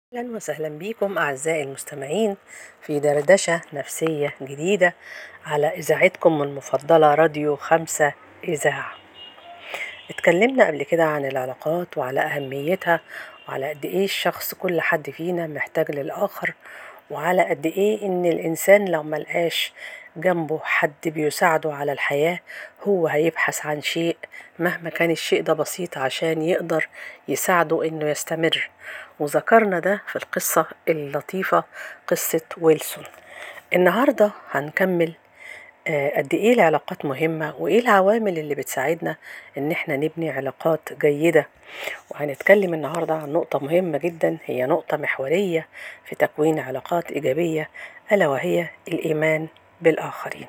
أهلا وسهلا بكم أعزائي المستمعين في دردشة نفسية جديدة على إذاعتكم المفضلة راديو خمسة إذاعة اتكلمنا قبل كده عن العلاقات وعلى أهميتها وعلى قد إيه الشخص كل حد فينا محتاج للآخر وعلى قد إيه إن الإنسان لو ملقاش جنبه حد بيساعده على الحياة هو هيبحث عن شيء مهما كان الشيء ده بسيط عشان يقدر يساعده إنه يستمر وذكرنا ده في القصة اللطيفة قصة ويلسون النهاردة هنكمل آه، قد إيه العلاقات مهمة وإيه العوامل اللي بتساعدنا إن إحنا نبني علاقات جيدة وهنتكلم النهاردة عن نقطة مهمة جدا هي نقطة محورية في تكوين علاقات إيجابية ألا وهي الإيمان بالآخرين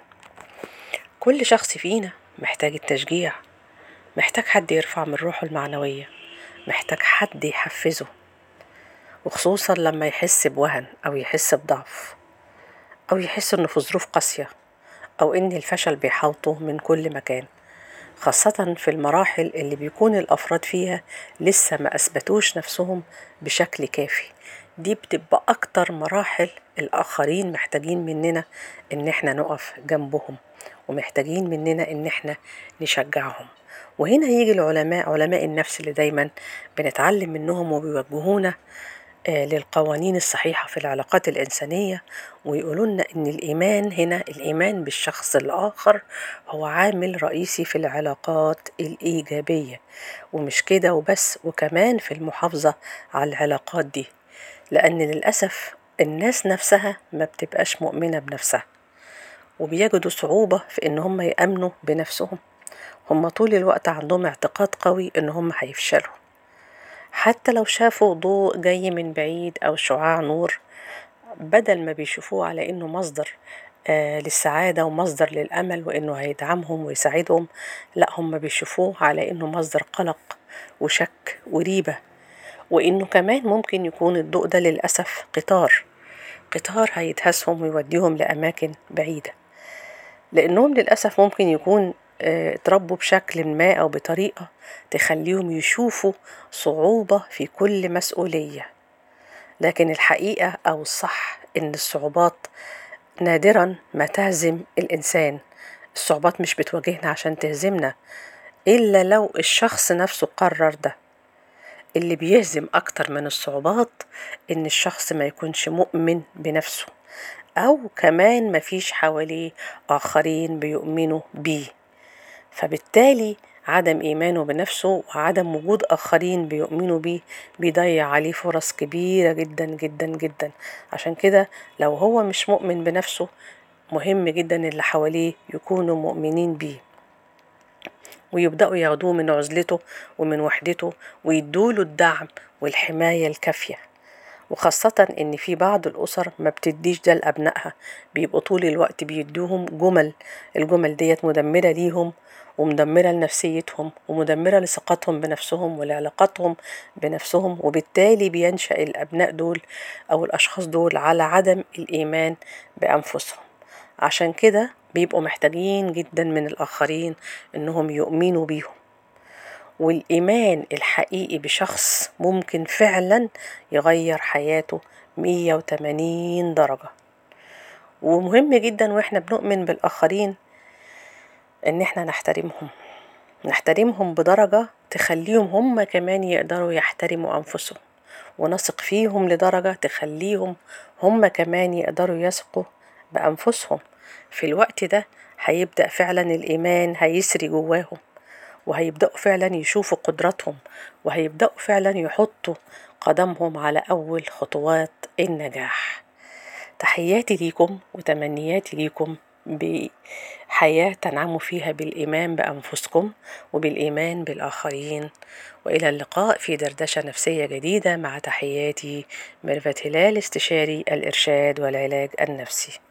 كل شخص فينا محتاج التشجيع محتاج حد يرفع من روحه المعنوية محتاج حد يحفزه وخصوصا لما يحس بوهن أو يحس بضعف أو يحس إنه في ظروف قاسية أو إن الفشل بيحاوطه من كل مكان خاصة في المراحل اللي بيكون الأفراد فيها لسه ما أثبتوش نفسهم بشكل كافي دي بتبقى أكتر مراحل الآخرين محتاجين مننا إن إحنا نقف جنبهم ومحتاجين مننا إن إحنا نشجعهم وهنا يجي العلماء علماء النفس اللي دايما بنتعلم منهم وبيوجهونا آه، للقوانين الصحيحة في العلاقات الإنسانية ويقولوا لنا إن الإيمان هنا الإيمان بالشخص الآخر هو عامل رئيسي في العلاقات الإيجابية ومش كده وبس وكمان في المحافظة على العلاقات دي لأن للأسف الناس نفسها ما بتبقاش مؤمنة بنفسها وبيجدوا صعوبة في إن هم يأمنوا بنفسهم هم طول الوقت عندهم اعتقاد قوي إن هم هيفشلوا حتى لو شافوا ضوء جاي من بعيد أو شعاع نور بدل ما بيشوفوه على إنه مصدر آه للسعادة ومصدر للأمل وإنه هيدعمهم ويساعدهم لا هم بيشوفوه على إنه مصدر قلق وشك وريبة وإنه كمان ممكن يكون الضوء ده للأسف قطار قطار هيدهسهم ويوديهم لأماكن بعيدة لأنهم للأسف ممكن يكون آه، اتربوا بشكل ما أو بطريقة تخليهم يشوفوا صعوبة في كل مسؤولية لكن الحقيقة أو الصح إن الصعوبات نادرا ما تهزم الإنسان الصعوبات مش بتواجهنا عشان تهزمنا إلا لو الشخص نفسه قرر ده اللي بيهزم أكتر من الصعوبات إن الشخص ما يكونش مؤمن بنفسه أو كمان مفيش حواليه آخرين بيؤمنوا بيه فبالتالي عدم إيمانه بنفسه وعدم وجود آخرين بيؤمنوا بيه بيضيع عليه فرص كبيرة جدا جدا جدا عشان كده لو هو مش مؤمن بنفسه مهم جدا اللي حواليه يكونوا مؤمنين بيه ويبدأوا ياخدوه من عزلته ومن وحدته ويدوله الدعم والحماية الكافية وخاصة إن في بعض الأسر ما بتديش ده لأبنائها بيبقوا طول الوقت بيدوهم جمل الجمل ديت مدمرة ليهم ومدمرة لنفسيتهم ومدمرة لثقتهم بنفسهم ولعلاقاتهم بنفسهم وبالتالي بينشأ الأبناء دول أو الأشخاص دول على عدم الإيمان بأنفسهم عشان كده بيبقوا محتاجين جدا من الآخرين إنهم يؤمنوا بيهم والإيمان الحقيقي بشخص ممكن فعلا يغير حياته 180 درجة ومهم جدا واحنا بنؤمن بالآخرين إن احنا نحترمهم نحترمهم بدرجة تخليهم هم كمان يقدروا يحترموا أنفسهم ونثق فيهم لدرجة تخليهم هم كمان يقدروا يثقوا بأنفسهم في الوقت ده هيبدأ فعلا الإيمان هيسري جواهم وهيبدأوا فعلا يشوفوا قدراتهم وهيبدأوا فعلا يحطوا قدمهم على أول خطوات النجاح تحياتي ليكم وتمنياتي ليكم بحياة تنعموا فيها بالإيمان بأنفسكم وبالإيمان بالآخرين وإلى اللقاء في دردشة نفسية جديدة مع تحياتي ميرفت هلال استشاري الإرشاد والعلاج النفسي